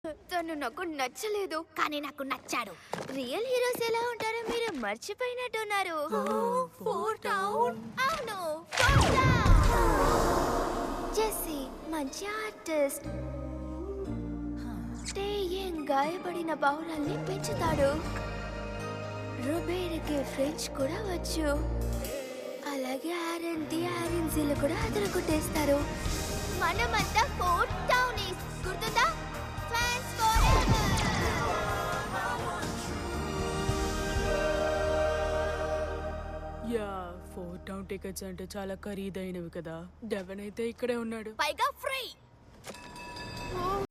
తను నాకు నచ్చలేదు కానీ నాకు నచ్చాడు రియల్ హీరోస్ ఎలా ఉంటారో మీరు మర్చిపోయినట్టున్నారు ఫోర్ టౌన్ అవును జెస్సీ మంచి ఆర్టిస్ట్ టేయం గాయపడిన పౌరాల్ని పెంచుతాడు రుబేర్కి ఫ్రెంచ్ కూడా వచ్చు అలాగే ఆరెన్ ది ఆరెన్సీలు కూడా అతను కొట్టేస్తారు మనమంతా ఫోర్ టౌనీస్ గుర్తుందా fans yeah four town tickets అంటే చాలా ఖరీదైనవి కదా డెవెన్ అయితే ఇక్కడే ఉన్నాడు పైగా ఫ్రీ